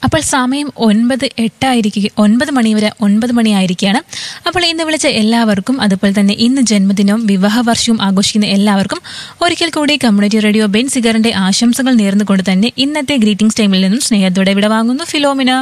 അപ്പോൾ സമയം ഒൻപത് എട്ടായിരിക്കുക ഒൻപത് മണി വരെ ഒൻപത് മണിയായിരിക്കുകയാണ് അപ്പോൾ ഇന്ന് വിളിച്ച എല്ലാവർക്കും അതുപോലെ തന്നെ ഇന്ന് ജന്മദിനവും വിവാഹ വർഷവും ആഘോഷിക്കുന്ന എല്ലാവർക്കും ഒരിക്കൽ കൂടി കമ്മ്യൂണിറ്റി റേഡിയോ ബെൻ സിഗറിന്റെ ആശംസകൾ നേർന്നുകൊണ്ട് തന്നെ ഇന്നത്തെ ഗ്രീറ്റിംഗ്സ് ടൈമിൽ നിന്നും സ്നേഹത്തോടെ വിടവാങ്ങുന്നു ഫിലോമിന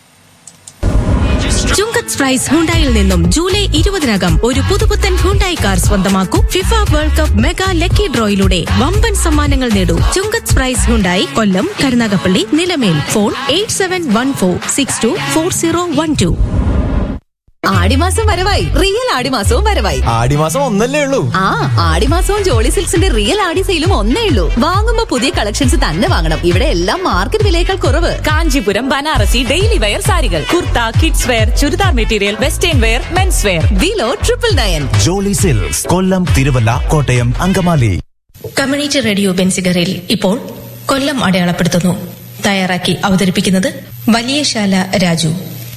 ചുങ്കത് സ്പ്രൈസ് ഹുണ്ടായിൽ നിന്നും ജൂലൈ ഇരുപതിനകം ഒരു പുതുപുത്തൻ ഹുണ്ടായി കാർ സ്വന്തമാക്കൂ FIFA world cup mega lucky ഡ്രോയിലൂടെ വമ്പൻ സമ്മാനങ്ങൾ നേടൂ Chungath surprise Hyundai Kollam Karunagappally Nilamel phone eight seven one four six two four zero one two ആടിമാസം വരവായി റിയൽ ആടിമാസവും വരവായി ആടിമാസം ഒന്നല്ലേ ഉള്ളൂ ആ ആടിമാസവും ജോളി സിൽക്സിന്റെ റിയൽ ആടി സെയിലും ഒന്നേ ഉള്ളൂ വാങ്ങുമ്പോ പുതിയ കളക്ഷൻസ് തന്നെ വാങ്ങണം ഇവിടെ എല്ലാം മാർക്കറ്റ് വിലയേക്കാൾ കുറവ് കാഞ്ചീപുരം ബനാറസി ഡെയിലി വെയർ സാരികൾ kurta kids wear churidar material western wear men's wear below triple nine Jolly silks Kollam Thiruvalla Kottayam Angamaly community radio ബെൻസിഗറിൽ ഇപ്പോൾ കൊല്ലം അടയാളപ്പെടുത്തുന്നു തയ്യാറാക്കി അവതരിപ്പിക്കുന്നത് വലിയശാല രാജു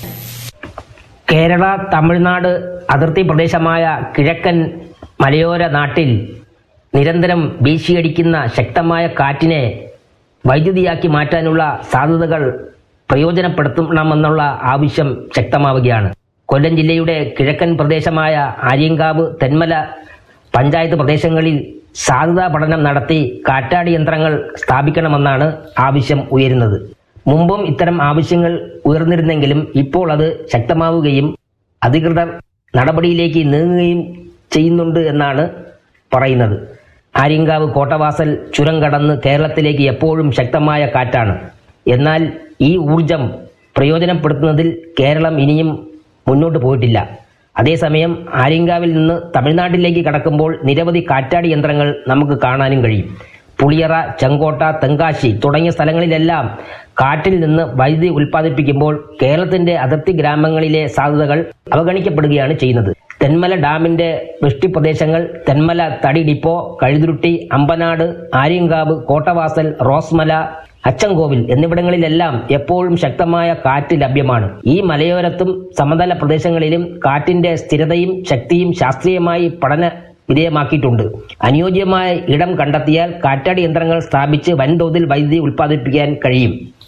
കേരള തമിഴ്നാട് അതിർത്തി പ്രദേശമായ കിഴക്കൻ മലയോര നാട്ടിൽ നിരന്തരം വീശിയടിക്കുന്ന ശക്തമായ കാറ്റിനെ വൈദ്യുതിയാക്കി മാറ്റാനുള്ള സാധ്യതകൾ പ്രയോജനപ്പെടുത്തണമെന്നുള്ള ആവശ്യം ശക്തമാവുകയാണ് കൊല്ലം ജില്ലയുടെ കിഴക്കൻ പ്രദേശമായ ആര്യങ്കാവ് തെന്മല പഞ്ചായത്ത് പ്രദേശങ്ങളിൽ സാധ്യതാ പഠനം നടത്തി കാറ്റാടി യന്ത്രങ്ങൾ സ്ഥാപിക്കണമെന്നാണ് ആവശ്യം ഉയരുന്നത് മുമ്പും ഇത്തരം ആവശ്യങ്ങൾ ഉയർന്നിരുന്നെങ്കിലും ഇപ്പോൾ അത് ശക്തമാവുകയും അധികൃതർ നടപടിയിലേക്ക് നീങ്ങുകയും ചെയ്യുന്നുണ്ട് എന്നാണ് പറയുന്നത് ആര്യങ്കാവ് കോട്ടവാസൽ ചുരം കടന്ന് കേരളത്തിലേക്ക് എപ്പോഴും ശക്തമായ കാറ്റാണ് എന്നാൽ ഈ ഊർജം പ്രയോജനപ്പെടുത്തുന്നതിൽ കേരളം ഇനിയും മുന്നോട്ട് പോയിട്ടില്ല അതേസമയം ആര്യങ്കാവിൽ നിന്ന് തമിഴ്നാട്ടിലേക്ക് കടക്കുമ്പോൾ നിരവധി കാറ്റാടി യന്ത്രങ്ങൾ നമുക്ക് കാണാനും കഴിയും പുളിയറ ചെങ്കോട്ട തെങ്കാശി തുടങ്ങിയ സ്ഥലങ്ങളിലെല്ലാം കാറ്റിൽ നിന്ന് വൈദ്യുതി ഉൽപ്പാദിപ്പിക്കുമ്പോൾ കേരളത്തിന്റെ അതിർത്തി ഗ്രാമങ്ങളിലെ സാധ്യതകൾ അവഗണിക്കപ്പെടുകയാണ് ചെയ്യുന്നത് തെന്മല ഡാമിന്റെ വൃഷ്ടിപ്രദേശങ്ങൾ തെന്മല തടി ഡിപ്പോ കഴുതുരുട്ടി അമ്പനാട് ആര്യങ്കാവ് കോട്ടവാസൽ റോസ്മല അച്ചൻകോവിൽ എന്നിവിടങ്ങളിലെല്ലാം എപ്പോഴും ശക്തമായ കാറ്റ് ലഭ്യമാണ് ഈ മലയോരത്തും സമതല പ്രദേശങ്ങളിലും കാറ്റിന്റെ സ്ഥിരതയും ശക്തിയും ശാസ്ത്രീയമായി പഠന വിധേയമാക്കിയിട്ടുണ്ട് അനുയോജ്യമായ ഇടം കണ്ടെത്തിയാൽ കാറ്റാടി യന്ത്രങ്ങൾ സ്ഥാപിച്ച് വൻതോതിൽ വൈദ്യുതി ഉൽപ്പാദിപ്പിക്കാൻ കഴിയും